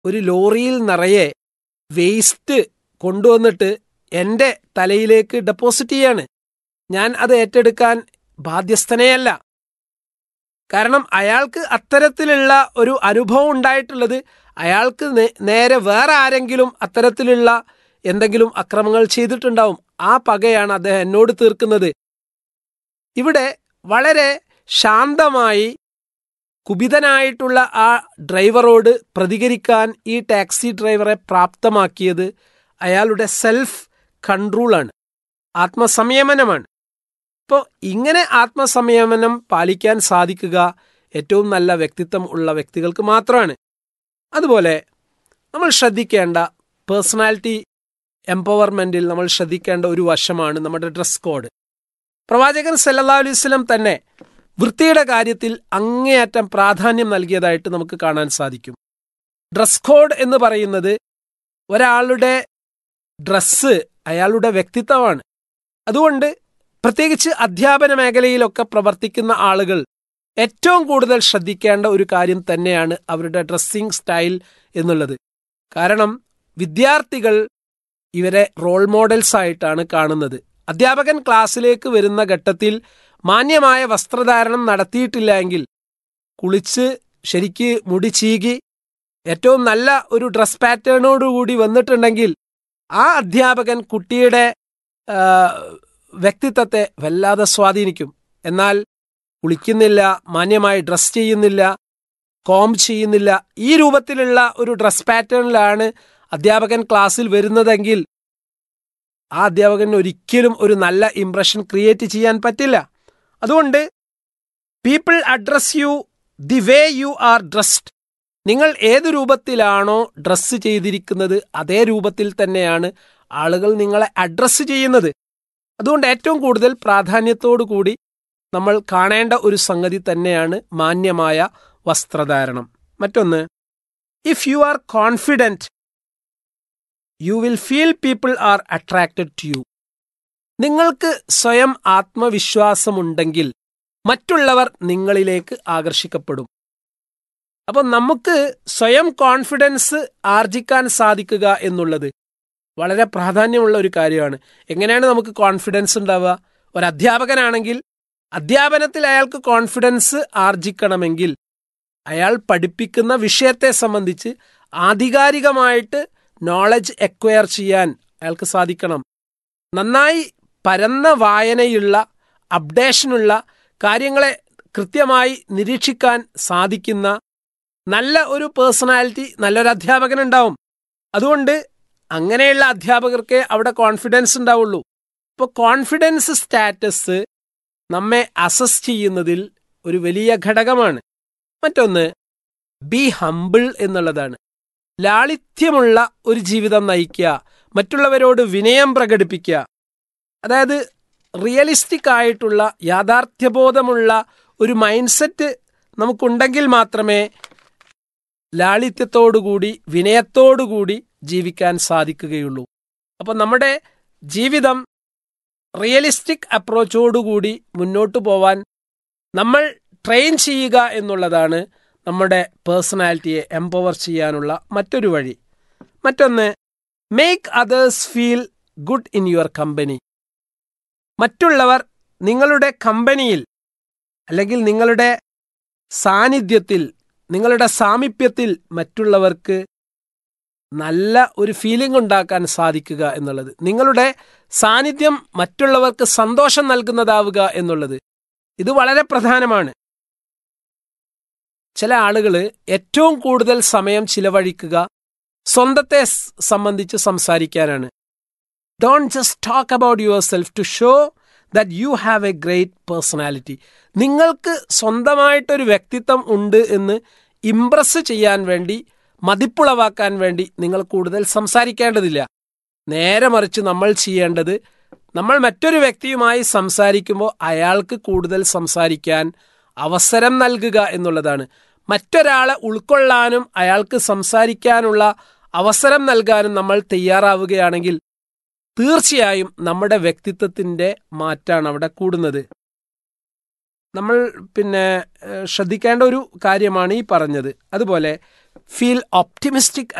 ഒരു ലോറിയിൽ നിറയെ വേസ്റ്റ് കൊണ്ടുവന്നിട്ട് എൻ്റെ തലയിലേക്ക് ഡെപ്പോസിറ്റ് ചെയ്യാണ് ഞാൻ അത് ഏറ്റെടുക്കാൻ ബാധ്യസ്ഥനെയല്ല കാരണം അയാൾക്ക് അത്തരത്തിലുള്ള ഒരു അനുഭവം ഉണ്ടായിട്ടുള്ളത് അയാൾക്ക് നേ- നേരെ വേറെ ആരെങ്കിലും അത്തരത്തിലുള്ള എന്തെങ്കിലും അക്രമങ്ങൾ ചെയ്തിട്ടുണ്ടാവും ആ പകയാണ് അദ്ദേഹം എന്നോട് തീർക്കുന്നത് ഇവിടെ വളരെ ശാന്തമായി കുപിതനായിട്ടുള്ള ആ ഡ്രൈവറോട് പ്രതികരിക്കാൻ ഈ ടാക്സി ഡ്രൈവറെ പ്രാപ്തമാക്കിയത് അയാളുടെ സെൽഫ് കൺട്രോളാണ് ആത്മസംയമനമാണ് അപ്പോൾ ഇങ്ങനെ ആത്മസംയമനം പാലിക്കാൻ സാധിക്കുക ഏറ്റവും നല്ല വ്യക്തിത്വം ഉള്ള വ്യക്തികൾക്ക് മാത്രമാണ് അതുപോലെ നമ്മൾ ശ്രദ്ധിക്കേണ്ട പേഴ്സണാലിറ്റി എംപവർമെൻറ്റിൽ നമ്മൾ ശ്രദ്ധിക്കേണ്ട ഒരു വശമാണ് നമ്മുടെ ഡ്രസ് കോഡ് പ്രവാചകൻ സല്ലല്ലാഹു അലൈഹി വസല്ലം തന്നെ വൃത്തിയുടെ കാര്യത്തിൽ അങ്ങേയറ്റം പ്രാധാന്യം നൽകിയതായിട്ട് നമുക്ക് കാണാൻ സാധിക്കും ഡ്രസ് കോഡ് എന്ന് പറയുന്നത് ഒരാളുടെ ഡ്രസ്സ് അയാളുടെ വ്യക്തിത്വമാണ് അതുകൊണ്ട് പ്രത്യേകിച്ച് അധ്യാപന മേഖലയിലൊക്കെ പ്രവർത്തിക്കുന്ന ആളുകൾ ഏറ്റവും കൂടുതൽ ശ്രദ്ധിക്കേണ്ട ഒരു കാര്യം തന്നെയാണ് അവരുടെ ഡ്രസ്സിംഗ് സ്റ്റൈൽ എന്നുള്ളത് കാരണം വിദ്യാർത്ഥികൾ ഇവരെ റോൾ മോഡൽസ് ആയിട്ടാണ് കാണുന്നത് അധ്യാപകൻ ക്ലാസ്സിലേക്ക് വരുന്ന ഘട്ടത്തിൽ മാന്യമായ വസ്ത്രധാരണം നടത്തിയിട്ടില്ല എങ്കിൽ കുളിച്ച് ശരിക്ക് മുടി ചീകി ഏറ്റവും നല്ല ഒരു ഡ്രസ് പാറ്റേണോടുകൂടി വന്നിട്ടുണ്ടെങ്കിൽ ആ അധ്യാപകൻ കുട്ടിയുടെ ആ, വ്യക്തിത്വത്തെ വല്ലാതെ സ്വാധീനിക്കും എന്നാൽ കുളിക്കുന്നില്ല മാന്യമായി ഡ്രസ് ചെയ്യുന്നില്ല കോം ചെയ്യുന്നില്ല ഈ രൂപത്തിലുള്ള ഒരു ഡ്രസ് പാറ്റേണിലാണ് അധ്യാപകൻ ക്ലാസ്സിൽ വരുന്നതെങ്കിൽ ആ അധ്യാപകന് ഒരിക്കലും ഒരു നല്ല ഇംപ്രഷൻ ക്രിയേറ്റ് ചെയ്യാൻ പറ്റില്ല അതുകൊണ്ട് people address you the way you are dressed നിങ്ങൾ ഏത് രൂപത്തിലാണോ ഡ്രസ്സ് ചെയ്തിരിക്കുന്നത് അതേ രൂപത്തിൽ തന്നെയാണ് ആളുകൾ നിങ്ങളെ അഡ്രസ്സ് ചെയ്യുന്നത് അതുകൊണ്ട് ഏറ്റവും കൂടുതൽ പ്രാധാന്യത്തോടു കൂടി നമ്മൾ കാണേണ്ട ഒരു സംഗതി തന്നെയാണ് മാന്യമായ വസ്ത്രധാരണം മറ്റൊന്ന് if you are confident you will feel people are attracted to you നിങ്ങൾക്ക് സ്വയം ആത്മവിശ്വാസമുണ്ടെങ്കിൽ മറ്റുള്ളവർ നിങ്ങളിലേക്ക് ആകർഷിക്കപ്പെടും അപ്പം നമുക്ക് സ്വയം കോൺഫിഡൻസ് ആർജിക്കാൻ സാധിക്കുക എന്നുള്ളത് വളരെ പ്രാധാന്യമുള്ള ഒരു കാര്യമാണ് എങ്ങനെയാണ് നമുക്ക് കോൺഫിഡൻസ് ഉണ്ടാവുക ഒരു അധ്യാപകനാണെങ്കിൽ അധ്യാപനത്തിൽ അയാൾക്ക് കോൺഫിഡൻസ് ആർജിക്കണമെങ്കിൽ അയാൾ പഠിപ്പിക്കുന്ന വിഷയത്തെ സംബന്ധിച്ച് ആധികാരികമായിട്ട് നോളജ് എക്വയർ ചെയ്യാൻ അയാൾക്ക് സാധിക്കണം നന്നായി പരന്ന വായനയുള്ള അപ്ഡേഷനുള്ള കാര്യങ്ങളെ കൃത്യമായി നിരീക്ഷിക്കാൻ സാധിക്കുന്ന നല്ല ഒരു പേഴ്സണാലിറ്റി നല്ലൊരു അധ്യാപകനുണ്ടാവും അതുകൊണ്ട് അങ്ങനെയുള്ള അധ്യാപകർക്ക് അവിടെ കോൺഫിഡൻസ് ഉണ്ടാവുള്ളൂ ഇപ്പോൾ കോൺഫിഡൻസ് സ്റ്റാറ്റസ് നമ്മെ അസസ് ചെയ്യുന്നതിൽ ഒരു വലിയ ഘടകമാണ് മറ്റൊന്ന് ബി ഹംബിൾ എന്നുള്ളതാണ് ലാളിത്യമുള്ള ഒരു ജീവിതം നയിക്കുക മറ്റുള്ളവരോട് വിനയം പ്രകടിപ്പിക്കുക അതായത് റിയലിസ്റ്റിക് ആയിട്ടുള്ള യാഥാർത്ഥ്യബോധമുള്ള ഒരു മൈൻഡ് സെറ്റ് നമുക്കുണ്ടെങ്കിൽ മാത്രമേ ലാളിത്യത്തോടുകൂടി വിനയത്തോടുകൂടി ജീവിക്കാൻ സാധിക്കുകയുള്ളൂ അപ്പോൾ നമ്മുടെ ജീവിതം റിയലിസ്റ്റിക് അപ്രോച്ചോടുകൂടി മുന്നോട്ട് പോവാൻ നമ്മൾ ട്രെയിൻ ചെയ്യുക എന്നുള്ളതാണ് നമ്മുടെ പേഴ്സണാലിറ്റിയെ എംപവർ ചെയ്യാനുള്ള മറ്റൊരു വഴി മറ്റൊന്ന് make others feel good in your company മറ്റുള്ളവർ നിങ്ങളുടെ കമ്പനിയിൽ അല്ലെങ്കിൽ നിങ്ങളുടെ സാന്നിധ്യത്തിൽ നിങ്ങളുടെ സാമീപ്യത്തിൽ മറ്റുള്ളവർക്ക് നല്ല ഒരു ഫീലിംഗ് ഉണ്ടാക്കാൻ സാധിക്കുക എന്നുള്ളത് നിങ്ങളുടെ സാന്നിധ്യം മറ്റുള്ളവർക്ക് സന്തോഷം നൽകുന്നതാവുക എന്നുള്ളത് ഇത് വളരെ പ്രധാനമാണ് ചില ആളുകൾ ഏറ്റവും കൂടുതൽ സമയം ചിലവഴിക്കുക സ്വന്തത്തെ സ് സംബന്ധിച്ച് സംസാരിക്കാനാണ് don't just talk about yourself to show that you have a great personality നിങ്ങൾക്ക് സ്വന്തമായിട്ടൊരു വ്യക്തിത്വം ഉണ്ട് എന്ന് ഇംപ്രസ് ചെയ്യാൻ വേണ്ടി മതിപ്പുളവാക്കാൻ വേണ്ടി നിങ്ങൾ കൂടുതൽ സംസാരിക്കേണ്ടതില്ല നേരെ മറിച്ച് നമ്മൾ ചെയ്യേണ്ടത് നമ്മൾ മറ്റൊരു വ്യക്തിയുമായി സംസാരിക്കുമ്പോൾ അയാൾക്ക് കൂടുതൽ സംസാരിക്കാൻ അവസരം നൽകുക എന്നുള്ളതാണ് മറ്റൊരാളെ ഉൾക്കൊള്ളാനും അയാൾക്ക് സംസാരിക്കാനുള്ള അവസരം നൽകാനും നമ്മൾ തയ്യാറാവുകയാണെങ്കിൽ തീർച്ചയായും നമ്മുടെ വ്യക്തിത്വത്തിൻ്റെ മാറ്റാണ് അവിടെ കൂടുന്നത് നമ്മൾ പിന്നെ ഏഹ്, ശ്രദ്ധിക്കേണ്ട ഒരു കാര്യമാണ് ഈ പറഞ്ഞത് അതുപോലെ feel optimistic